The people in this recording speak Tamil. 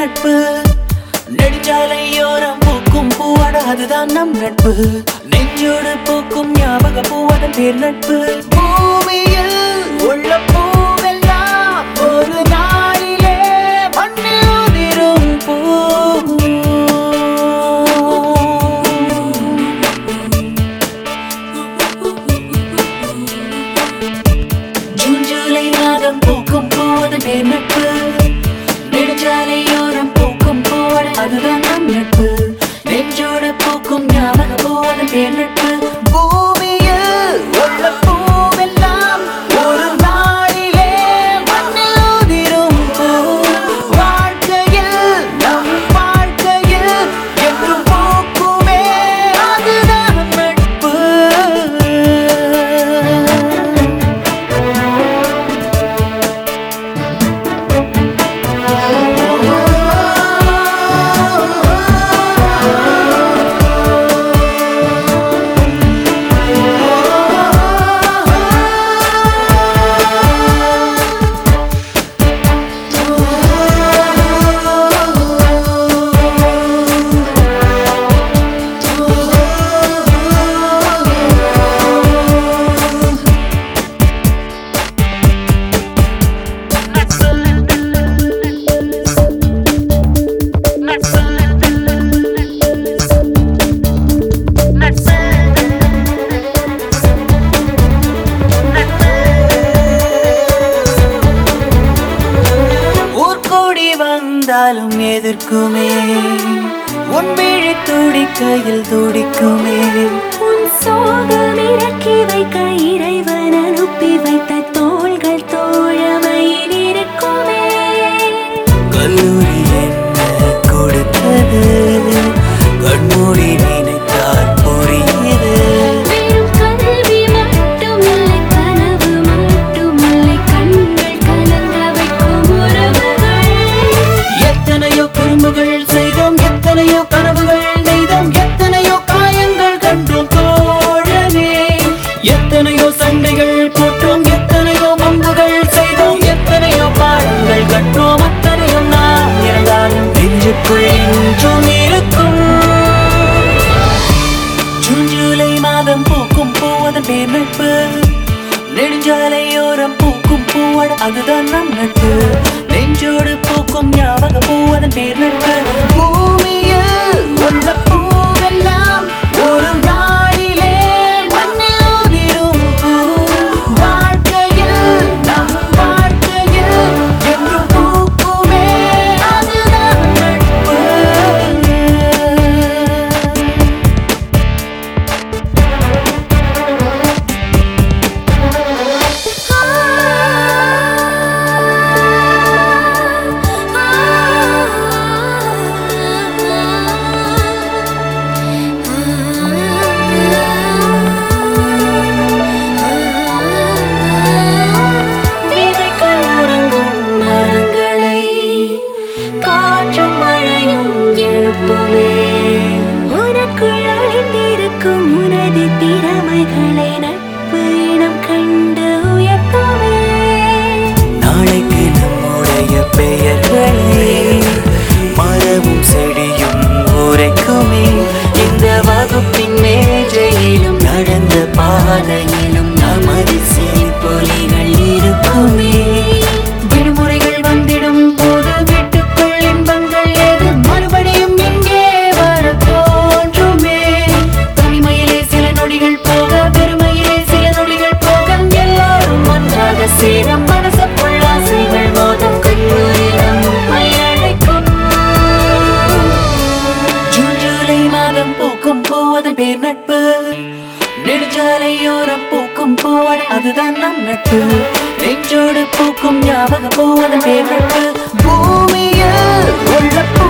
நட்பு நெடுஞ்சாலையோரம் பூக்கும் பூவாட அதுதான் நம் நட்பு நெஞ்சோடு பூக்கும் ஞாபக பூவாதன் பேர் நட்பு பூமியில் உள்ள பூவெல்லாம் ஒரு நாளிலே மண்ணில் உதிரும் பூ ஜூன் ஜூலை மாதம் பூக்கும் பூவதன் பேர் நட்பு நெடுஞ்சாலையோரம் பூக்கும் பூவட அதுதான் நம் நட்பு நெஞ்சோடு பூக்கும் ஞாபக பூவதன் பேர் நட்பு பூமியில் உள்ள பூவெல்லாம் ஒரு நாளிலே மண்ணில் உதிரும் பூ வாழ்க்கையில் நம் வாழ்க்கையில் என்றும் பூக்குமே அதுதான் நட்பு ஊர்கூடி வந்தாலும் எதிர்க்குமே உன் விழி துடிக்கையில் துடிக்குமே உன் சோகம் இறக்கி வைக்க இறைவன் அனுப்பி வைத்த தோள்கள் தோழமையில் இருக்குமே கல்லூரி என்ன கொடுத்தது கண்மூடி நினைத்தால் புரியுது வெறும் கல்வி மட்டுமில்லை கனவு மட்டுமில்லை கண்கள் கலங்க வைக்கும் உறவுகள் எத்தனையோ குறும்புகள் செய்தோம் எத்தனையோ கனவுகள் நெய்தோம் எத்தனையோ காயங்கள் கண்டோம் தோழனே எத்தனையோ சண்டைகள் போட்டோம் எத்தனையோ மம்புகள் செய்தோம் எத்தனையோ பாடங்கள் கற்றோம் அத்தனையும் நாம் இருந்தாலும் நெஞ்சுக்குள் என்றும் இருக்கும் ஜூன் ஜூலை மாதம் பூக்கும் பூவதன் பேர் நட்பு நெடுஞ்சாலையோரம் பூக்கும் பூவட அதுதான் நம் நட்பு நெஞ்சோடு பூக்கும் ஞாபக பூவதன் பேர் நட்பு பூமியில் உள்ள பூவெல்லாம் ஒரு நாளிலே மண்ணில் உதிரும் பூ. வாழ்க்கையில் நம் வாழ்க்கையில் என்றும் பூக்குமே அதுதான் நட்பு விதைகள் உறங்கும் மரங்களை காற்றும் மழையும் எழுப்புமே உனக்குள் அழிந்திருக்கும் உனது திறமைகளை நட்பு இனம் கண்டு உயர்த்துமே நாளைக்கு நம்முடைய பெயர்களை மரமும் செடியும் உரைக்குமே இந்த வகுப்பின் மேஜையிலும் நடந்த பாதையிலும் நமது சிரிப்பொலிகள் இருக்குமே விடுமுறைகள் வந்திடும் போது வீட்டுக்குள் இன்பங்கள் ஏது மறுபடியும் இங்கே வர தோன்றுமே தனிமையிலே சில நொடிகள் போக பெருமையிலே சில நொடிகள் போக எல்லாரும் ஒன்றாக சேர மனசுக்குள் ஆசைகள் மோதும் கல்லூரிடம் அழைக்கும் ஜூன் ஜூலை மாதம் பூக்கும் பூவதன் பேர் நட்பு நெடுஞ்சாலையோரம் பூக்கும் பூவட அதுதான் நம் நட்பு நெஞ்சோடு பூக்கும் ஞாபக பூவதன் பேர் நட்பு பூமியில் உள்ள பூ